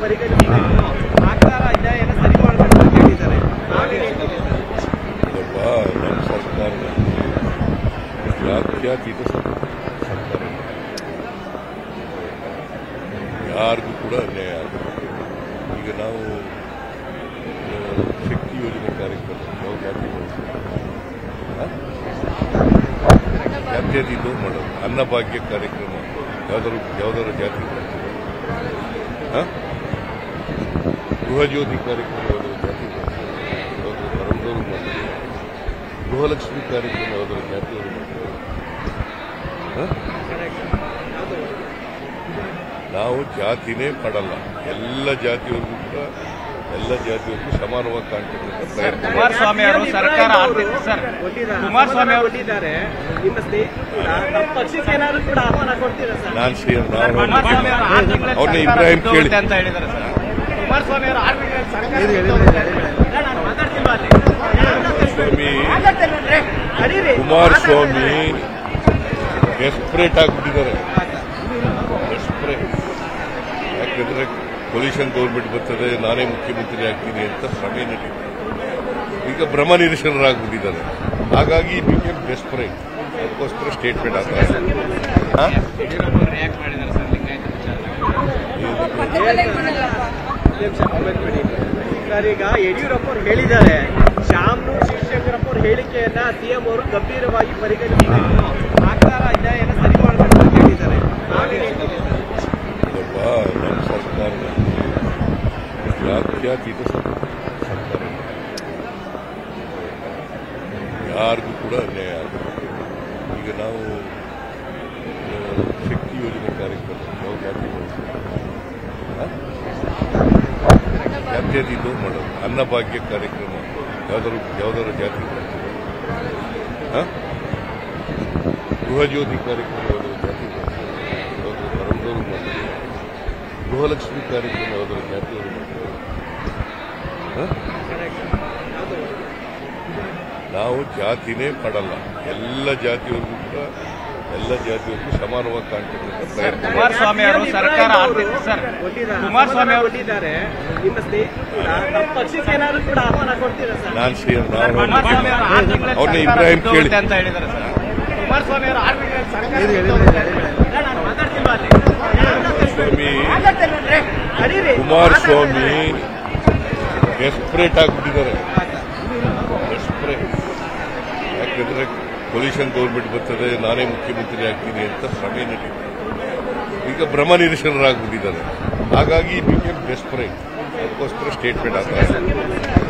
ಪರಿಗಣಿಸಿ ಆಗ್ತಾರಾ ಇಲ್ಲ ಏನೋ ಸರಿ ಮಾಡ್ಬೇಕು ಅಂತ ಹೇಳಿದ್ದಾರೆ ನಾವೇನ್ ಹೇಳ್ತೀವಿ ಸರ್? ಇಲ್ಲಪ್ಪ ನಮ್ಮ ಸರ್ಕಾರ ಜಾತ್ಯತೀತ ಸರ್- ಸರ್ಕಾರ ಯಾರಿಗೂ ಕೂಡ ಅನ್ಯಾಯ ಆಗಲ್ಲ ಈಗ ನಾವು ಆ, ಶಕ್ತಿ ಯೋಜನೆ ಕಾರ್ಯಕ್ರಮ ಯಾವ ಜಾತಿ ಜಾತ್ಯತೀತ ಮಾಡೋದು ಅನ್ನಭಾಗ್ಯ ಕಾರ್ಯಕ್ರಮ ಯಾವ್ದಾದ್ರು ಯಾವ್ದಾದ್ರು ಜಾತಿ ಮಾಡ್ತೀವಿ ಹ? ಗೃಹಜ್ಯೋತಿ ಕಾರ್ಯಕ್ರಮ ಯಾವ್ದಾದ್ರು ಜಾತಿ ಮಾಡ್ತೀವಿ ಯಾವ್ದಾದ್ರು ಧರ್ಮದವರು ಮಾಡ್ತೀವಿ ಗೃಹಲಕ್ಷ್ಮಿ ಕಾರ್ಯಕ್ರಮ ಯಾವ್ದಾದ್ರು ಜಾತಿಯವರು ಮಾಡ್ತೀವಿ ಹ? ನಾವು ಜಾತಿನೇ ಪಡಲ್ಲ ಎಲ್ಲ ಜಾತಿಯವ್ರಿಗೂ ಕೂಡ ಎಲ್ಲ ಜಾತಿಯವ್ರಿಗೂ ಸಮಾನವಾಗಿ ಕಾಣ್ತಕ್ಕಂಥ ಪ್ರಯತ್ನ ಮಾಡ್ತೀವಿ. ಕುಮಾರಸ್ವಾಮಿ ಅವರು ಸರ್ಕಾರ ಆರ್ಥಿಕ ಸರ್ ಕೊಟ್ಟಿದ್ದಾರೆ. ಕುಮಾರಸ್ವಾಮಿ ಅವರು ಕೊಟ್ಟಿದ್ದಾರೆ ನಿಮ್ಮ ಸ್ನೇಹಿತರು ಕೂಡ ನಮ್ಮ ಪಕ್ಷಕ್ಕೆ ಏನಾದ್ರು ಕೂಡ ಆಹ್ವಾನ ಕೊಡ್ತೀರಾ ಸರ್ ನಾನು ಸಿ ನಾವು ಕುಮಾರಸ್ವಾಮಿ ಅವರು ಆರು ತಿಂಗಳ ಅವ್ರನ್ನ ಸರ್ಕಾರ ಇಬ್ರಾಹಿಂ ಬಿಟ್ಟು ಹೋಗುತ್ತೆ ಕೇಳಿ. ಅಂತ ಹೇಳಿದ್ದಾರೆ ಸರ್ ಕುಮಾರಸ್ವಾಮಿ ಅವರು ಆರು ತಿಂಗಳ ಸರ್ಕಾರ ಹೇಳಿ, ಬಿಟ್ಟು ಹೇಳಿ, ಹೋಗುತ್ತೆ ಹೇಳಿ, ಅಂತ ಹೇಳಿ. ಹೇಳಿದ್ದಾರೆ. ನಾನು ಮಾತಾಡ್ತಿಲ್ವಾ ಅಲ್ಲಿ? ಕುಮಾರಸ್ವಾಮಿ ನಡೀರಿ. ಕುಮಾರಸ್ವಾಮಿ ಡೆಸ್ಪರೇಟ್ ಆಗಿಬಿಟ್ಟಿದ್ದಾರೆ ಡೆಸ್ಪರೇಟ್ ಯಾಕಂದ್ರೆ ಪೊಲ್ಯೂಷನ್ ಗೌರ್ಮೆಂಟ್ ಬರ್ತದೆ ನಾನೇ ಮುಖ್ಯಮಂತ್ರಿ ಆಗ್ತೀನಿ ಅಂತ ಭ್ರಮೆ ನಡೀತಿದೆ ಈಗ ಭ್ರಮ ನಿರಸನರಾಗ್ಬಿಟ್ಟಿದ್ದಾರೆ ಹಾಗಾಗಿ ಬಿಕೇಮ್ ಡೆಸ್ಪರೇಟ್ ಅದಕ್ಕೋಸ್ಕರ ಸ್ಟೇಟ್ಮೆಂಟ್ ಆಗ್ತಾರೆ ಹಾ? ಯಡಿಯೂರಪ್ಪ ರಿಯಾಕ್ಟ್ ಮಾಡಿದ್ದಾರೆ ಸರ್ ಲಿಂಗಾಯತ ವಿಚಾರದಲ್ಲಿ. ಸರ್ ಈಗ ಯಡಿಯೂರಪ್ಪ ಅವರು ಹೇಳಿದ್ದಾರೆ ಶಾಮನೂರ್ ಶಿವಶಂಕರಪ್ಪ ಅವ್ರ ಹೇಳಿಕೆಯನ್ನ ಸಿಎಂ ಅವರು ಗಂಭೀರವಾಗಿ ಪರಿಗಣಿಸಬೇಕು ಆಗ್ತಾರಾ ಇಲ್ಲ ಏನೋ ಸರಿ ಮಾಡ್ಬೇಕು ಅಂತ ಹೇಳಿದ್ದಾರೆ ನಾವೇನ್ ಹೇಳ್ತೀವಿ ಸರ್? ಇಲ್ಲಪ್ಪ ನಮ್ಮ ಸರ್ಕಾರ ಜಾತ್ಯತೀತ ಸರ್- ಸರ್ಕಾರ ಯಾರಿಗೂ ಕೂಡ ಅನ್ಯಾಯ ಆಗಲ್ಲ ಈಗ ನಾವು ಆ, ಶಕ್ತಿ ಯೋಜನೆ ಕಾರ್ಯಕ್ರಮ ಯಾವ ಜಾತಿ ಮಾಡ್ತೀವಿ ಹ? ಜಾತ್ಯತೀತ ಮಾಡೋದು ಅನ್ನಭಾಗ್ಯ ಕಾರ್ಯಕ್ರಮ ಯಾವ್ದಾದ್ರು ಯಾವ್ದಾದ್ರು ಜಾತಿ ಮಾಡ್ತೀವಿ ಹ? ಗೃಹಜ್ಯೋತಿ ಕಾರ್ಯಕ್ರಮ ಯಾವ್ದಾದ್ರು ಜಾತಿ ಮಾಡ್ತೀವಿ ಯಾವ್ದಾದ್ರು ಧರ್ಮದವರು ಮಾಡ್ತೀವಿ ಗೃಹಲಕ್ಷ್ಮಿ ಕಾರ್ಯಕ್ರಮ ಯಾವ್ದಾದ್ರು ಜಾತಿಯವರು ಮಾಡ್ತೀವಿ ಹ? ನಾವು ಜಾತಿನೇ ಪಡಲ್ಲ ಎಲ್ಲ ಜಾತಿಯವ್ರಿಗೂ ಕೂಡ ಎಲ್ಲ ಜಾತಿಯವ್ರಿಗೂ ಸಮಾನವಾಗಿ ಕಾಣ್ತಕ್ಕಂಥ ಪ್ರಯತ್ನ ಮಾಡ್ತೀವಿ. ಕುಮಾರಸ್ವಾಮಿ ಅವರು ಸರ್ಕಾರ ಆರ್ಥಿಕ ಸರ್ ಕೊಟ್ಟಿದ್ದಾರೆ. ಕುಮಾರಸ್ವಾಮಿ ಅವರು ಕೊಟ್ಟಿದ್ದಾರೆ ನಿಮ್ಮ ಸ್ನೇಹಿತರು ಕೂಡ ನಮ್ಮ ಪಕ್ಷಕ್ಕೆ ಏನಾದ್ರು ಕೂಡ ಆಹ್ವಾನ ಕೊಡ್ತೀರಾ ಸರ್ ನಾನು ಸಿ ನಾವು ಕುಮಾರಸ್ವಾಮಿ ಅವರು ಆರು ತಿಂಗಳ ಅವ್ರನ್ನ ಸರ್ಕಾರ ಇಬ್ರಾಹಿಂ ಬಿಟ್ಟು ಕೇಳಿ. ಹೋಗುತ್ತೆ ಅಂತ ಹೇಳಿದ್ದಾರೆ ಸರ್ ಕುಮಾರಸ್ವಾಮಿ ಅವರು ಆರು ತಿಂಗಳ ಸರ್ಕಾರ ಹೇಳಿ, ಬಿಟ್ಟು ಹೇಳಿ, ಹೋಗುತ್ತೆ ಹೇಳಿ, ಅಂತ ಹೇಳಿ. ಹೇಳಿದ್ದಾರೆ. ನಾನು ಮಾತಾಡ್ತಿಲ್ವಾ ಅಲ್ಲಿ? ಕುಮಾರಸ್ವಾಮಿ ನಡೀರಿ. ಕುಮಾರಸ್ವಾಮಿ ಡೆಸ್ಪರೇಟ್ ಆಗಿಬಿಟ್ಟಿದ್ದಾರೆ ಡೆಸ್ಪರೇಟ್ ಯಾಕಂದ್ರೆ ಪೊಲ್ಯೂಷನ್ ಗೌರ್ಮೆಂಟ್ ಬರ್ತದೆ ನಾನೇ ಮುಖ್ಯಮಂತ್ರಿ ಆಗ್ತೀನಿ ಅಂತ ಭ್ರಮೆ ನಡೀತಿದೆ ಈಗ ಭ್ರಮ ನಿರಸನರಾಗ್ಬಿಟ್ಟಿದ್ದಾರೆ ಹಾಗಾಗಿ ಬಿಕೇಮ್ ಡೆಸ್ಪರೇಟ್ ಅದಕ್ಕೋಸ್ಕರ ಸ್ಟೇಟ್ಮೆಂಟ್ ಆಗ್ತಾರೆ